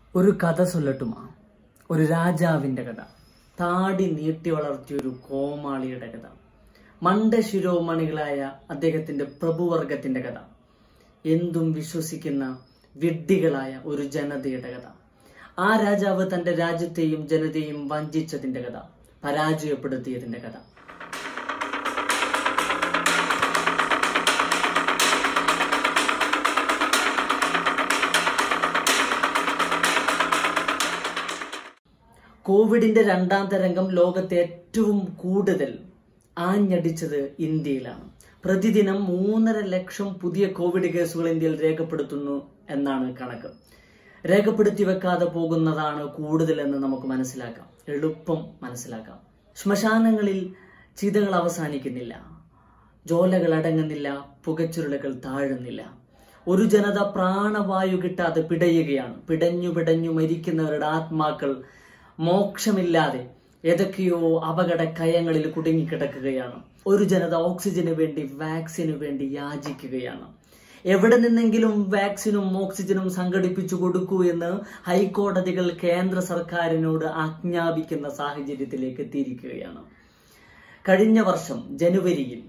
ഒരു കഥ ചൊല്ലട്ടുമാ ഒരു രാജാവിന്റെ കഥ താടി നീട്ടി വളർത്തിയ ഒരു കോമാളിയുടെ കഥ മണ്ട ശിരോമണികളായ അദ്ദേഹത്തിന്റെ പ്രഭുവർഗത്തിന്റെ കഥ എന്തും വിശ്വസിക്കുന്ന വിഡ്ഢികളായ ഒരു ജനതയുടെ കഥ ആ രാജാവ് തന്റെ രാജ്യത്തെയും ജനതയെയും വഞ്ചിച്ചതിന്റെ കഥ പരാജയപ്പെടുത്തിയതിന്റെ കഥ കോവിഡിന്റെ രണ്ടാം തരംഗം ലോകത്തെ ഏറ്റവും കൂടുതൽ ആഞ്ഞടിച്ചത് ഇന്ത്യയിലാണ് പ്രതിദിനം മൂന്നര ലക്ഷം പുതിയ കോവിഡ് കേസുകൾ ഇന്ത്യയിൽ രേഖപ്പെടുത്തുന്നു എന്നാണ് കണക്ക് രേഖപ്പെടുത്തി വെക്കാതെ പോകുന്നതാണ് കൂടുതലെന്ന് നമുക്ക് മനസ്സിലാക്കാം എളുപ്പം മനസ്സിലാക്കാം ശ്മശാനങ്ങളിൽ ചിതകൾ അവസാനിക്കുന്നില്ല ജോലകൾ അടങ്ങുന്നില്ല പുകച്ചുരുളുകൾ താഴുന്നില്ല ഒരു ജനത പ്രാണവായു കിട്ടാതെ പിടയുകയാണ് പിടഞ്ഞു പിടഞ്ഞു മരിക്കുന്നവരുടെ ആത്മാക്കൾ മോക്ഷമില്ലാതെ ഏതൊക്കെയോ അപകട കയങ്ങളിൽ കുടുങ്ങിക്കിടക്കുകയാണ് ഒരു ജനത ഓക്സിജന് വേണ്ടി വാക്സിനു വേണ്ടി യാചിക്കുകയാണ് എവിടെ നിന്നെങ്കിലും വാക്സിനും ഓക്സിജനും സംഘടിപ്പിച്ചു കൊടുക്കൂ എന്ന് ഹൈക്കോടതികൾ കേന്ദ്ര സർക്കാരിനോട് ആജ്ഞാപിക്കുന്ന സാഹചര്യത്തിലേക്ക് എത്തിയിരിക്കുകയാണ് കഴിഞ്ഞ വർഷം ജനുവരിയിൽ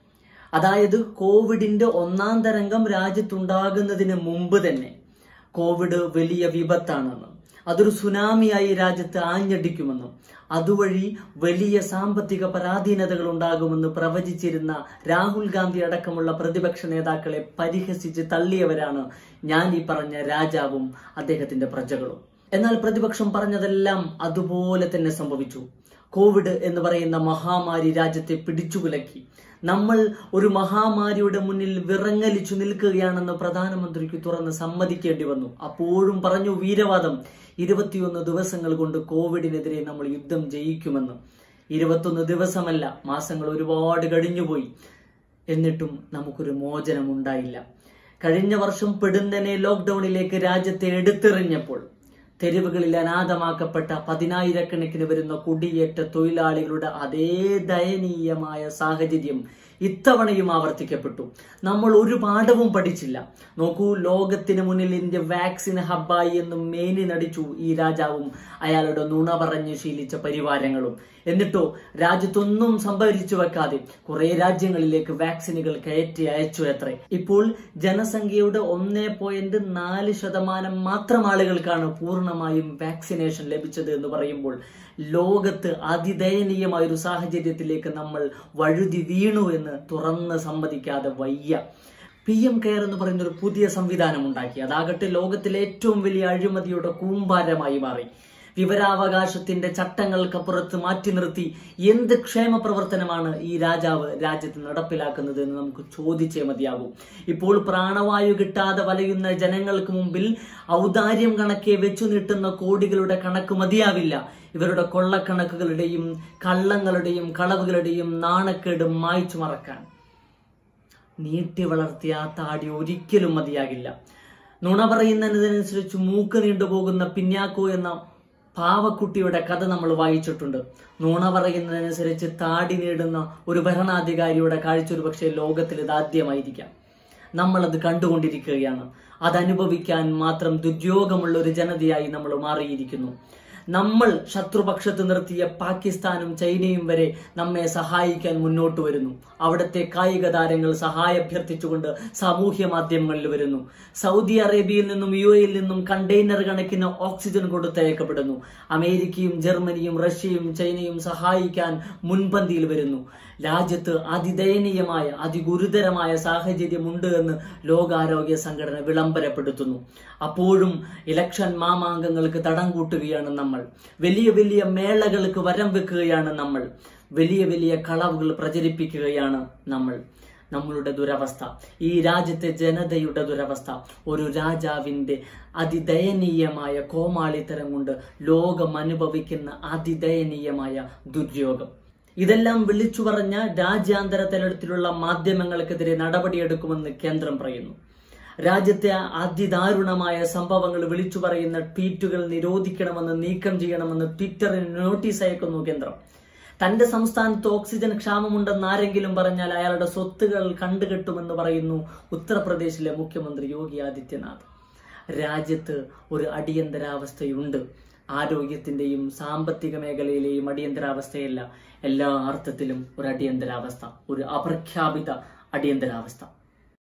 അതായത് കോവിഡിന്റെ ഒന്നാം തരംഗം രാജ്യത്തുണ്ടാകുന്നതിന് മുമ്പ് തന്നെ കോവിഡ് വലിയ വിപത്താണെന്ന് അതൊരു സുനാമിയായി രാജ്യത്ത് ആഞ്ഞടിക്കുമെന്നും അതുവഴി വലിയ സാമ്പത്തിക പരാധീനതകൾ ഉണ്ടാകുമെന്ന് പ്രവചിച്ചിരുന്ന രാഹുൽ ഗാന്ധി അടക്കമുള്ള പ്രതിപക്ഷ നേതാക്കളെ പരിഹസിച്ച് തള്ളിയവരാണ് ഞാൻ ഈ പറഞ്ഞ രാജാവും അദ്ദേഹത്തിന്റെ പ്രജകളും എന്നാൽ പ്രതിപക്ഷം പറഞ്ഞതെല്ലാം അതുപോലെ തന്നെ സംഭവിച്ചു കോവിഡ് എന്ന് പറയുന്ന മഹാമാരി രാജ്യത്തെ പിടിച്ചുകുലക്കി നമ്മൾ ഒരു മഹാമാരിയുടെ മുന്നിൽ വിറങ്ങലിച്ചു നിൽക്കുകയാണെന്ന് പ്രധാനമന്ത്രിക്ക് തുറന്ന് സമ്മതിക്കേണ്ടി വന്നു അപ്പോഴും പറഞ്ഞു വീരവാദം ഇരുപത്തിയൊന്ന് ദിവസങ്ങൾ കൊണ്ട് കോവിഡിനെതിരെ നമ്മൾ യുദ്ധം ജയിക്കുമെന്ന് ഇരുപത്തൊന്ന് ദിവസമല്ല മാസങ്ങൾ ഒരുപാട് കഴിഞ്ഞുപോയി എന്നിട്ടും നമുക്കൊരു മോചനം ഉണ്ടായില്ല കഴിഞ്ഞ വർഷം പെടുന്നനെ ലോക്ക്ഡൌണിലേക്ക് രാജ്യത്തെ എടുത്തെറിഞ്ഞപ്പോൾ തെരുവുകളിൽ അനാഥമാക്കപ്പെട്ട പതിനായിരക്കണക്കിന് വരുന്ന കുടിയേറ്റ തൊഴിലാളികളുടെ അതേ ദയനീയമായ സാഹചര്യം ഇത്തവണയും ആവർത്തിക്കപ്പെട്ടു നമ്മൾ ഒരു പാഠവും പഠിച്ചില്ല നോക്കൂ ലോകത്തിന് മുന്നിൽ ഇന്ത്യ വാക്സിൻ ഹബ്ബായി എന്നും മേനി നടിച്ചു ഈ രാജാവും അയാളുടെ നുണ പറഞ്ഞ് ശീലിച്ച പരിവാരങ്ങളും എന്നിട്ടോ രാജ്യത്തൊന്നും സംഭരിച്ചു വെക്കാതെ കുറെ രാജ്യങ്ങളിലേക്ക് വാക്സിനുകൾ കയറ്റി അയച്ചു എത്രേ ഇപ്പോൾ ജനസംഖ്യയുടെ ഒന്നേ പോയിന്റ് നാല് ശതമാനം മാത്രം ആളുകൾക്കാണ് പൂർണ്ണമായും വാക്സിനേഷൻ ലഭിച്ചത് എന്ന് പറയുമ്പോൾ ലോകത്ത് അതിദയനീയമായ ഒരു സാഹചര്യത്തിലേക്ക് നമ്മൾ വഴുതി വീണു എന്ന് തുറന്ന് സമ്മതിക്കാതെ വയ്യ പി എം കെയർ എന്ന് പറയുന്ന ഒരു പുതിയ സംവിധാനം ഉണ്ടാക്കി അതാകട്ടെ ലോകത്തിലെ ഏറ്റവും വലിയ അഴിമതിയുടെ കൂമ്പാരമായി മാറി വിവരാവകാശത്തിന്റെ ചട്ടങ്ങൾക്കപ്പുറത്ത് മാറ്റി നിർത്തി എന്ത് ക്ഷേമ പ്രവർത്തനമാണ് ഈ രാജാവ് രാജ്യത്ത് നടപ്പിലാക്കുന്നത് എന്ന് നമുക്ക് ചോദിച്ചേ മതിയാകും ഇപ്പോൾ പ്രാണവായു കിട്ടാതെ വലയുന്ന ജനങ്ങൾക്ക് മുമ്പിൽ ഔദാര്യം കണക്കെ വെച്ചു നീട്ടുന്ന കോടികളുടെ കണക്ക് മതിയാവില്ല ഇവരുടെ കൊള്ളക്കണക്കുകളുടെയും കള്ളങ്ങളുടെയും കളവുകളുടെയും നാണക്കേട് മായ്ച്ചു മറക്കാൻ നീട്ടി വളർത്തിയ ആ താടി ഒരിക്കലും മതിയാകില്ല നുണ പറയുന്നതിനനുസരിച്ച് മൂക്ക് നീണ്ടുപോകുന്ന പിന്നാക്കോ എന്ന പാവക്കുട്ടിയുടെ കഥ നമ്മൾ വായിച്ചിട്ടുണ്ട് നുണ പറയുന്നതനുസരിച്ച് താടി നേടുന്ന ഒരു ഭരണാധികാരിയുടെ കാഴ്ച ഒരു പക്ഷേ ലോകത്തിൽ ഇത് ആദ്യമായിരിക്കാം നമ്മൾ അത് കണ്ടുകൊണ്ടിരിക്കുകയാണ് അതനുഭവിക്കാൻ മാത്രം ദുര്യോഗമുള്ള ഒരു ജനതയായി നമ്മൾ മാറിയിരിക്കുന്നു നമ്മൾ ശത്രുപക്ഷത്ത് നിർത്തിയ പാകിസ്ഥാനും ചൈനയും വരെ നമ്മെ സഹായിക്കാൻ മുന്നോട്ട് വരുന്നു അവിടുത്തെ കായിക താരങ്ങൾ സഹായഭ്യർത്ഥിച്ചുകൊണ്ട് സാമൂഹ്യ മാധ്യമങ്ങളിൽ വരുന്നു സൗദി അറേബ്യയിൽ നിന്നും യു എയിൽ നിന്നും കണ്ടെയ്നർ കണക്കിന് ഓക്സിജൻ കൊടുത്തയക്കപ്പെടുന്നു അമേരിക്കയും ജർമ്മനിയും റഷ്യയും ചൈനയും സഹായിക്കാൻ മുൻപന്തിയിൽ വരുന്നു രാജ്യത്ത് അതിദയനീയമായ അതിഗുരുതരമായ സാഹചര്യമുണ്ട് എന്ന് ലോകാരോഗ്യ സംഘടന വിളംബരപ്പെടുത്തുന്നു അപ്പോഴും ഇലക്ഷൻ മാമാങ്കങ്ങൾക്ക് തടം കൂട്ടുകയാണ് നമ്മൾ വലിയ വലിയ മേളകൾക്ക് വരം വെക്കുകയാണ് നമ്മൾ വലിയ വലിയ കളവുകൾ പ്രചരിപ്പിക്കുകയാണ് നമ്മൾ നമ്മളുടെ ദുരവസ്ഥ ഈ രാജ്യത്തെ ജനതയുടെ ദുരവസ്ഥ ഒരു രാജാവിന്റെ അതിദയനീയമായ കോമാളിത്തരം കൊണ്ട് ലോകം അനുഭവിക്കുന്ന അതിദയനീയമായ ദുര്യോഗം ഇതെല്ലാം വിളിച്ചു പറഞ്ഞ രാജ്യാന്തര തലത്തിലുള്ള മാധ്യമങ്ങൾക്കെതിരെ നടപടിയെടുക്കുമെന്ന് കേന്ദ്രം പറയുന്നു രാജ്യത്തെ അതിദാരുണമായ സംഭവങ്ങൾ വിളിച്ചു പറയുന്ന ട്വീറ്റുകൾ നിരോധിക്കണമെന്ന് നീക്കം ചെയ്യണമെന്ന് ട്വിറ്ററിന് നോട്ടീസ് അയക്കുന്നു കേന്ദ്രം തന്റെ സംസ്ഥാനത്ത് ഓക്സിജൻ ക്ഷാമമുണ്ടെന്ന് ആരെങ്കിലും പറഞ്ഞാൽ അയാളുടെ സ്വത്തുകൾ കണ്ടുകെട്ടുമെന്ന് പറയുന്നു ഉത്തർപ്രദേശിലെ മുഖ്യമന്ത്രി യോഗി ആദിത്യനാഥ് രാജ്യത്ത് ഒരു അടിയന്തരാവസ്ഥയുണ്ട് ആരോഗ്യത്തിന്റെയും സാമ്പത്തിക മേഖലയിലെയും അടിയന്തരാവസ്ഥയല്ല എല്ലാ അർത്ഥത്തിലും ഒരു അടിയന്തരാവസ്ഥ ഒരു അപ്രഖ്യാപിത അടിയന്തരാവസ്ഥ